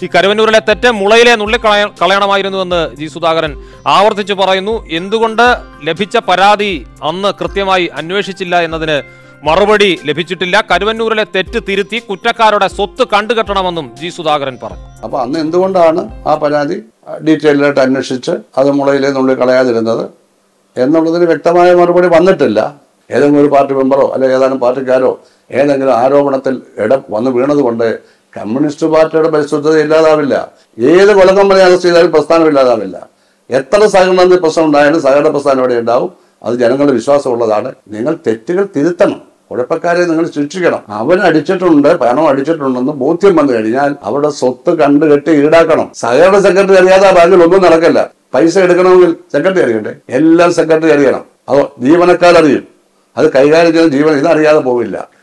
ഈ കരുവന്നൂരിലെ തെറ്റ് മുളയിലെ നുള്ളിക്കളയ കളയണമായിരുന്നുവെന്ന് ജി സുധാകരൻ ആവർത്തിച്ചു പറയുന്നു എന്തുകൊണ്ട് ലഭിച്ച പരാതി അന്ന് കൃത്യമായി അന്വേഷിച്ചില്ല എന്നതിന് മറുപടി ലഭിച്ചിട്ടില്ല കരുവന്നൂരിലെ തെറ്റ് തിരുത്തി കുറ്റക്കാരുടെ സ്വത്ത് കണ്ടുകെട്ടണമെന്നും ജി സുധാകരൻ പറഞ്ഞു അപ്പൊ അന്ന് എന്തുകൊണ്ടാണ് ആ പരാതി ഡീറ്റെയിലായിട്ട് അന്വേഷിച്ച് അത് മുളയിലെ നുള്ളിൽ കളയാതിരുന്നത് എന്നുള്ളതിന് വ്യക്തമായ മറുപടി വന്നിട്ടില്ല ഏതെങ്കിലും ഒരു പാർട്ടി മെമ്പറോ അല്ലെ ഏതാനും പാർട്ടിക്കാരോ ഏതെങ്കിലും ആരോപണത്തിൽ ഇടം വന്ന് വീണതുകൊണ്ട് കമ്മ്യൂണിസ്റ്റ് പാർട്ടിയുടെ പരിശുദ്ധത ഇല്ലാതാവില്ല ഏത് കൊലക്കമ്പനി അറസ്റ്റ് ചെയ്താലും പ്രസ്ഥാനം ഇല്ലാതാവില്ല എത്ര സഹകരണ പ്രശ്നം ഉണ്ടായാലും സഹകരണ പ്രസ്ഥാനം ഇവിടെ ഉണ്ടാവും അത് ജനങ്ങളുടെ വിശ്വാസമുള്ളതാണ് നിങ്ങൾ തെറ്റുകൾ തിരുത്തണം കുഴപ്പക്കാരെ നിങ്ങൾ ശിക്ഷിക്കണം അവൻ അടിച്ചിട്ടുണ്ട് പണം അടിച്ചിട്ടുണ്ടെന്ന് ബോധ്യം വന്നു കഴിഞ്ഞാൽ അവരുടെ സ്വത്ത് കണ്ടു കെട്ടി ഈടാക്കണം സഹകരണ സെക്രട്ടറി അറിയാതെ ആ ബാങ്കിൽ ഒന്നും നടക്കില്ല പൈസ എടുക്കണമെങ്കിൽ സെക്രട്ടറി അറിയണ്ടേ എല്ലാം സെക്രട്ടറി അറിയണം അതോ ജീവനക്കാരറിയും അത് കൈകാര്യം ചെയ്യുന്ന ജീവൻ ഇതറിയാതെ പോവില്ല